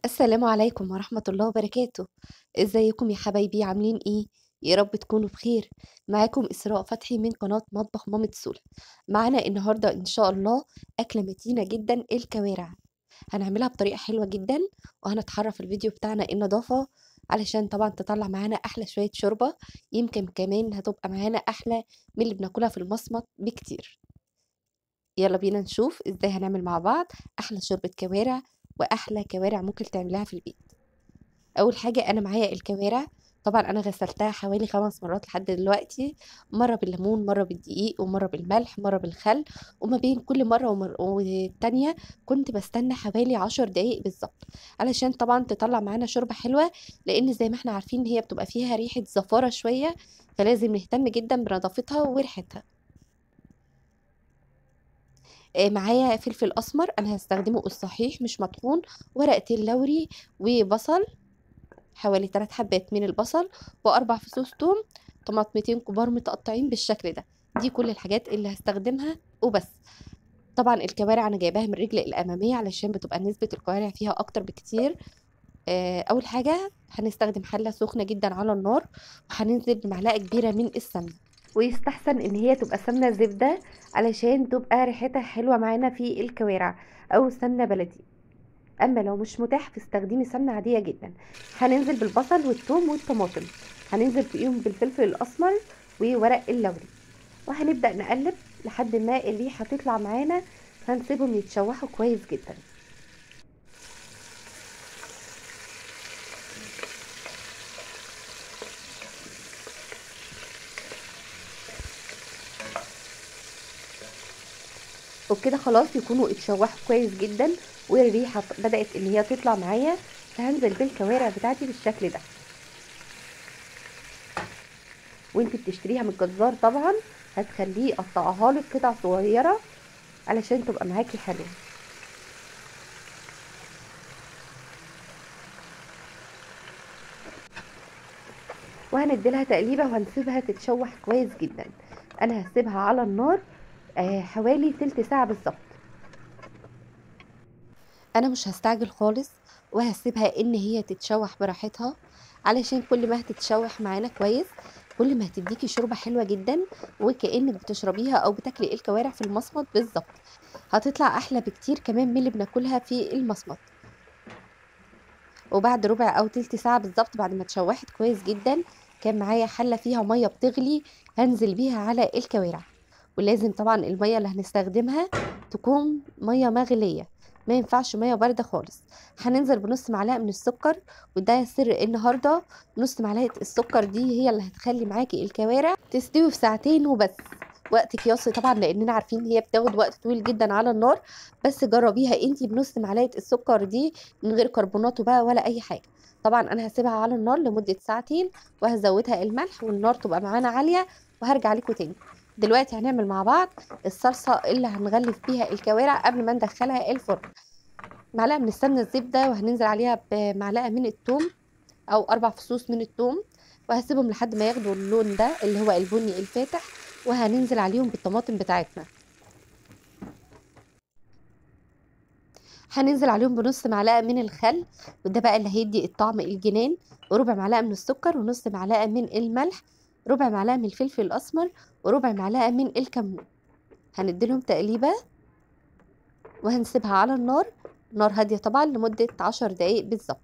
السلام عليكم ورحمة الله وبركاته ازيكم يا حبايبي عاملين ايه يا رب تكونوا بخير معاكم إسراء فتحي من قناة مطبخ مامة سولا معانا النهاردة إن شاء الله أكلة متينة جدا الكوارع هنعملها بطريقة حلوة جدا وهنتحرى في الفيديو بتاعنا النظافة علشان طبعا تطلع معانا أحلى شوية شوربة يمكن كمان هتبقى معانا أحلى من اللي بناكلها في المصمت بكتير يلا بينا نشوف ازاي هنعمل مع بعض أحلى شوربة كوارع واحلى كوارع ممكن تعملها في البيت اول حاجه انا معايا الكوارع طبعا انا غسلتها حوالي خمس مرات لحد دلوقتي مره بالليمون مره بالدقيق ومره بالملح مره بالخل وما بين كل مره ومر... والتانية كنت بستنى حوالي عشر دقايق بالظبط علشان طبعا تطلع معانا شوربه حلوه لان زي ما احنا عارفين هي بتبقى فيها ريحه زفاره شويه فلازم نهتم جدا بنظافتها وريحتها معايا فلفل اسمر انا هستخدمه الصحيح مش مطحون ورقتين لوري وبصل حوالي 3 حبات من البصل واربع فصوص توم طماطمتين كبار متقطعين بالشكل ده دي كل الحاجات اللي هستخدمها وبس طبعا الكوارع انا جايباها من الرجل الاماميه علشان بتبقى نسبه الكوارع فيها اكتر بكتير اول حاجه هنستخدم حله سخنه جدا على النار وهننزل بمعلقه كبيره من السمنه ويستحسن ان هي تبقى سمنه زبده علشان تبقى ريحتها حلوه معانا في الكوارع او سمنه بلدي اما لو مش متاح فاستخدمي سمنه عاديه جدا هننزل بالبصل والثوم والطماطم هننزل فيهم بالفلفل الاسمر وورق اللوري وهنبدا نقلب لحد ما الريحه تطلع معانا هنسيبهم يتشوحوا كويس جدا وبكده خلاص يكونوا اتشوحوا كويس جدا والريحه بدات ان هي تطلع معايا فهنزل بالكوارع بتاعتي بالشكل ده وانت بتشتريها من الجزار طبعا هتخليه يقطعها لك قطع صغيره علشان تبقى معاكي حلوه وهنديلها تقليبه وهنسيبها تتشوح كويس جدا انا هسيبها على النار آه حوالي تلت ساعة بالظبط انا مش هستعجل خالص وهسيبها ان هي تتشوح براحتها علشان كل ما هتتشوح معانا كويس كل ما هتديكي شوربه حلوه جدا وكانك بتشربيها او بتاكلي الكوارع في المصمت بالظبط هتطلع احلى بكتير كمان من اللي بناكلها في المصمت وبعد ربع او تلت ساعه بالظبط بعد ما اتشوحت كويس جدا كان معايا حله فيها ميه بتغلي هنزل بيها على الكوارع ولازم طبعا المية اللي هنستخدمها تكون مية مغلية ما ينفعش مية باردة خالص هننزل بنص معلقة من السكر وده سر النهاردة نص معلقة السكر دي هي اللي هتخلي معاكي الكوارع تستوي في ساعتين وبس وقت قياسي طبعا لاننا عارفين هي بتاخد وقت طويل جدا على النار بس جربيها انتي بنص معلقه السكر دي من غير كربونات بقى ولا اي حاجه طبعا انا هسيبها على النار لمده ساعتين وهزودها الملح والنار تبقى معانا عاليه وهرجع لكم تاني دلوقتي هنعمل مع بعض الصلصة اللي هنغلف بيها الكوارع قبل ما ندخلها الفرن معلقة من السمنة الزبدة وهننزل عليها بمعلقة من الثوم أو أربع فصوص من الثوم وهسيبهم لحد ما ياخدوا اللون ده اللي هو البني الفاتح وهننزل عليهم بالطماطم بتاعتنا هننزل عليهم بنص معلقة من الخل وده بقى اللي هيدي الطعم الجنان وربع معلقة من السكر ونص معلقة من الملح ربع معلقة من الفلفل الأسمر وربع معلقة من الكمون هنديلهم تقليبة وهنسيبها على النار نار هادية طبعا لمدة عشر دقايق بالظبط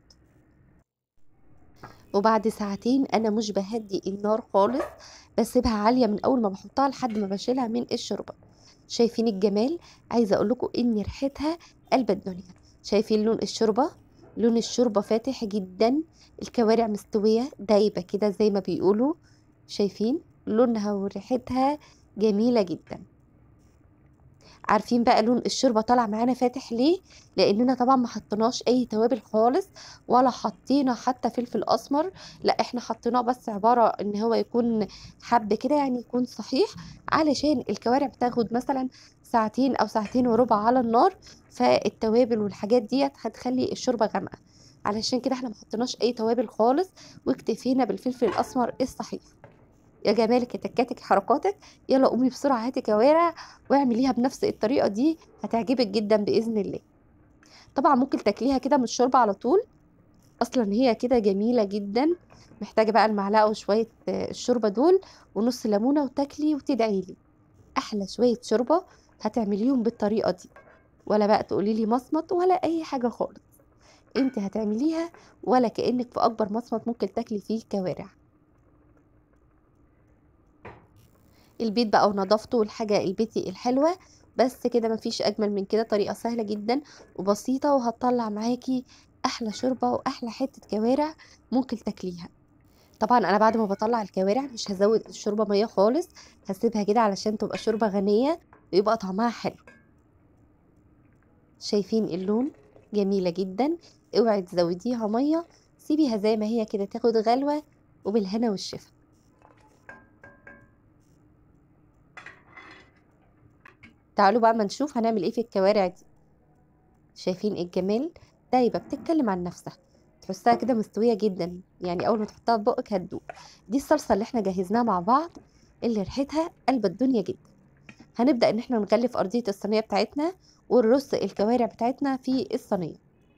وبعد ساعتين انا مش بهدي النار خالص بسيبها عالية من اول ما بحطها لحد ما بشيلها من الشوربة شايفين الجمال عايزة اقول لكم ان ريحتها قلب الدنيا شايفين لون الشوربة لون الشوربة فاتح جدا الكوارع مستوية دايبة كده زي ما بيقولوا شايفين لونها وريحتها جميلة جدا عارفين بقى لون الشوربه طالع معانا فاتح ليه لاننا طبعا ما حطيناش اي توابل خالص ولا حطينا حتى فلفل اسمر لا احنا حطيناه بس عباره ان هو يكون حب كده يعني يكون صحيح علشان الكوارع بتاخد مثلا ساعتين او ساعتين وربع على النار فالتوابل والحاجات ديت هتخلي الشوربه غامقه علشان كده احنا ما حطيناش اي توابل خالص واكتفينا بالفلفل الاسمر الصحيح يا جمالك يا تكاتك حركاتك يلا قومي بسرعه هاتي كوارع واعمليها بنفس الطريقه دي هتعجبك جدا باذن الله طبعا ممكن تاكليها كده من الشوربه على طول اصلا هي كده جميله جدا محتاجه بقى المعلقه وشويه آه، الشوربه دول ونص ليمونه وتاكلي وتدعي لي احلى شويه شوربه هتعمليهم بالطريقه دي ولا بقى تقولي لي مصمت ولا اي حاجه خالص انت هتعمليها ولا كانك في اكبر مصمت ممكن تاكلي فيه كوارع البيت بقى ونظافته والحاجه البيتي الحلوه بس كده مفيش اجمل من كده طريقه سهله جدا وبسيطه وهتطلع معاكي احلى شوربه واحلى حته كوارع ممكن تاكليها طبعا انا بعد ما بطلع الكوارع مش هزود الشوربه ميه خالص هسيبها كده علشان تبقى شوربه غنيه ويبقى طعمها حلو شايفين اللون جميله جدا اوعي تزوديها ميه سيبيها زي ما هي كده تاخد غلوه وبالهنا والشفا تعالوا بقى ما نشوف هنعمل ايه في الكوارع دي شايفين الجمال ده يبقى بتتكلم عن نفسها تحسها كده مستوية جدا يعني أول ما تحطها في بقك هتدوب دي الصلصة اللي احنا جهزناها مع بعض اللي ريحتها قلب الدنيا جدا هنبدأ ان احنا نغلف أرضية الصينية بتاعتنا ونرص الكوارع بتاعتنا في الصينية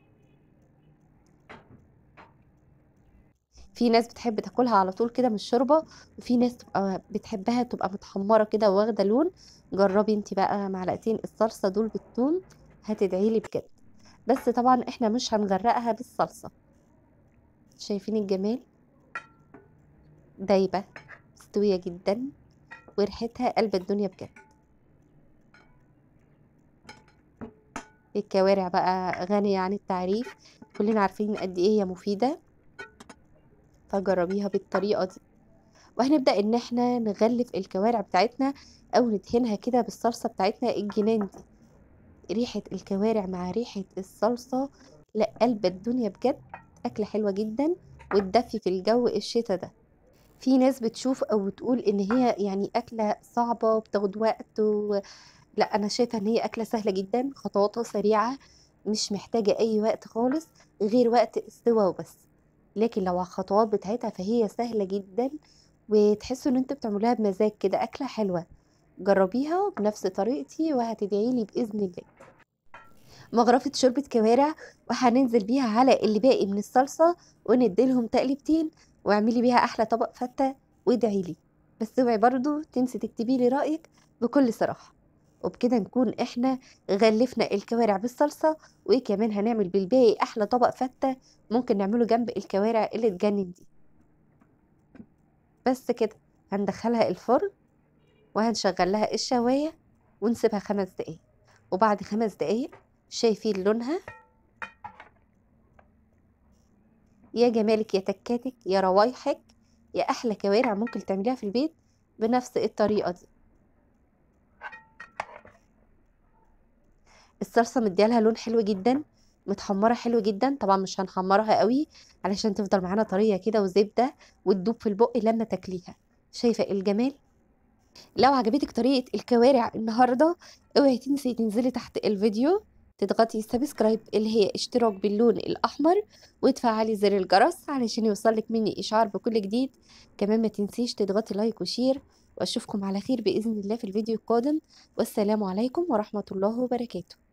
في ناس بتحب تاكلها على طول كده من الشوربة وفي ناس تبقى بتحبها تبقى متحمرة كده واخدة لون جربي انت بقى معلقتين الصلصة دول بالثوم هتدعيلي بجد بس طبعا احنا مش هنغرقها بالصلصة شايفين الجمال دايبة مستوية جدا وريحتها قلب الدنيا بجد الكوارع بقى غنية عن التعريف كلنا عارفين قد ايه هي مفيدة فجربيها بالطريقة دي وهنبدأ ان احنا نغلف الكوارع بتاعتنا او ندهنها كده بالصلصة بتاعتنا الجنان دي ريحة الكوارع مع ريحة الصلصة لا قلب الدنيا بجد أكلة حلوة جدا وتدفي في الجو الشتا ده في ناس بتشوف أو بتقول إن هي يعني أكلة صعبة وبتاخد وقت و... لا أنا شايفة إن هي أكلة سهلة جدا خطواتها سريعة مش محتاجة أي وقت خالص غير وقت السوا وبس لكن لو على الخطوات بتاعتها فهي سهلة جدا وتحسوا إن انتوا بتعملوها بمزاج كده أكلة حلوة جربيها بنفس طريقتي وهتدعيلي بإذن الله مغرفة شوربة كوارع وهننزل بيها على اللي باقي من الصلصة ونديلهم تقليبتين واعملي بيها أحلى طبق فتة وادعيلي بس اوعي برضو تنسي تكتبي لي رأيك بكل صراحة وبكده نكون احنا غلفنا الكوارع بالصلصة وكمان هنعمل بالباقي أحلى طبق فتة ممكن نعمله جنب الكوارع اللي تجنن دي بس كده هندخلها الفرن وهنشغل لها الشواية ونسيبها خمس دقايق وبعد خمس دقايق شايفين لونها يا جمالك يا تكاتك يا روايحك يا احلى كوارع ممكن تعمليها في البيت بنفس الطريقه دي الصلصه مديالها لون حلو جدا متحمره حلو جدا طبعا مش هنحمرها قوي علشان تفضل معانا طريه كده وزبده وتدوب في البق لما تاكليها شايفه الجمال لو عجبتك طريقه الكوارع النهارده اوعي تنسي تنزلي تحت الفيديو تضغطي سبسكرايب اللي هي اشتراك باللون الأحمر وتفعلي زر الجرس علشان يوصلك مني إشعار بكل جديد كمان ما تنسيش تضغطي لايك وشير وأشوفكم على خير بإذن الله في الفيديو القادم والسلام عليكم ورحمة الله وبركاته